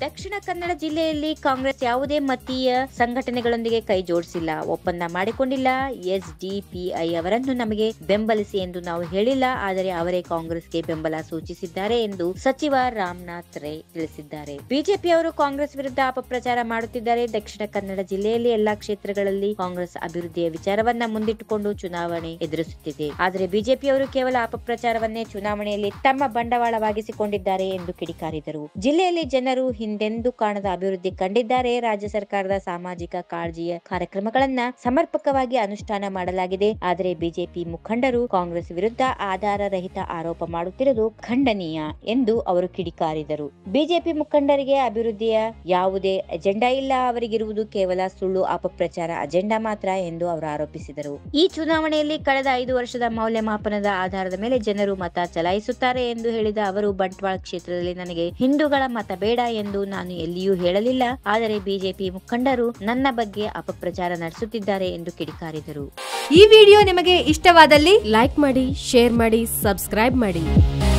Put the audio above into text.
ದಕ್ಷಿಣ ಕನ್ನಡ ಜಿಲ್ಲೆಯಲ್ಲಿ ಕಾಂಗ್ರೆಸ್ ಯಾವುದೇ ಮತೀಯ ಸಂಘಟನೆಗಳೊಂದಿಗೆ ಕೈ ಜೋಡಿಸಿಲ್ಲ ಒಪ್ಪಂದ ಮಾಡಿಕೊಂಡಿಲ್ಲ ಎಸ್ಡಿಪಿಐ ಅವರನ್ನು ನಮಗೆ ಬೆಂಬಲಿಸಿ ಎಂದು ನಾವು ಹೇಳಿಲ್ಲ ಆದರೆ ಅವರೇ ಕಾಂಗ್ರೆಸ್ಗೆ ಬೆಂಬಲ ಸೂಚಿಸಿದ್ದಾರೆ ಎಂದು ಸಚಿವ ರಾಮನಾಥ್ ರೈ ತಿಳಿಸಿದ್ದಾರೆ ಬಿಜೆಪಿ ಅವರು ಕಾಂಗ್ರೆಸ್ ವಿರುದ್ಧ ಅಪಪ್ರಚಾರ ಮಾಡುತ್ತಿದ್ದಾರೆ ದಕ್ಷಿಣ ಕನ್ನಡ ಜಿಲ್ಲೆಯಲ್ಲಿ ಎಲ್ಲಾ ಕ್ಷೇತ್ರಗಳಲ್ಲಿ ಕಾಂಗ್ರೆಸ್ ಅಭಿವೃದ್ಧಿಯ ವಿಚಾರವನ್ನ ಮುಂದಿಟ್ಟುಕೊಂಡು ಚುನಾವಣೆ ಎದುರಿಸುತ್ತಿದೆ ಆದರೆ ಬಿಜೆಪಿಯವರು ಕೇವಲ ಅಪಪ್ರಚಾರವನ್ನೇ ಚುನಾವಣೆಯಲ್ಲಿ ತಮ್ಮ ಬಂಡವಾಳವಾಗಿಸಿಕೊಂಡಿದ್ದಾರೆ ಎಂದು ಕಿಡಿಕಾರಿದರು ಜಿಲ್ಲೆಯಲ್ಲಿ ಜನರು ಹಿಂದೆಂದೂ ಕಾಣದ ಅಭಿವೃದ್ಧಿ ಕಂಡಿದ್ದಾರೆ ರಾಜ್ಯ ಸರ್ಕಾರದ ಸಾಮಾಜಿಕ ಕಾಳಜಿಯ ಕಾರ್ಯಕ್ರಮಗಳನ್ನ ಸಮರ್ಪಕವಾಗಿ ಅನುಷ್ಠಾನ ಮಾಡಲಾಗಿದೆ ಆದರೆ ಬಿಜೆಪಿ ಮುಖಂಡರು ಕಾಂಗ್ರೆಸ್ ವಿರುದ್ಧ ಆಧಾರ ರಹಿತ ಆರೋಪ ಮಾಡುತ್ತಿರುವುದು ಖಂಡನೀಯ ಎಂದು ಅವರು ಕಿಡಿಕಾರಿದರು ಬಿಜೆಪಿ ಮುಖಂಡರಿಗೆ ಅಭಿವೃದ್ಧಿಯ ಯಾವುದೇ ಎಜೆಂಡಾ ಇಲ್ಲ ಅವರಿಗಿರುವುದು ಕೇವಲ ಸುಳ್ಳು ಅಪಪ್ರಚಾರ ಅಜೆಂಡಾ ಮಾತ್ರ ಎಂದು ಅವರು ಆರೋಪಿಸಿದರು ಈ ಚುನಾವಣೆಯಲ್ಲಿ ಕಳೆದ ಐದು ವರ್ಷದ ಮೌಲ್ಯಮಾಪನದ ಆಧಾರದ ಮೇಲೆ ಜನರು ಮತ ಚಲಾಯಿಸುತ್ತಾರೆ ಎಂದು ಹೇಳಿದ ಅವರು ಬಂಟ್ವಾಳ ಕ್ಷೇತ್ರದಲ್ಲಿ ನನಗೆ ಹಿಂದೂಗಳ ಮತ ಬೇಡ ಎಂದು ನಾನು ಎಲ್ಲಿಯೂ ಹೇಳಲಿಲ್ಲ ಆದರೆ ಬಿಜೆಪಿ ಮುಖಂಡರು ನನ್ನ ಬಗ್ಗೆ ಅಪಪ್ರಚಾರ ನಡೆಸುತ್ತಿದ್ದಾರೆ ಎಂದು ಕಿಡಿಕಾರಿದರು ಈ ವಿಡಿಯೋ ನಿಮಗೆ ಇಷ್ಟವಾದಲ್ಲಿ ಲೈಕ್ ಮಾಡಿ ಶೇರ್ ಮಾಡಿ ಸಬ್ಸ್ಕ್ರೈಬ್ ಮಾಡಿ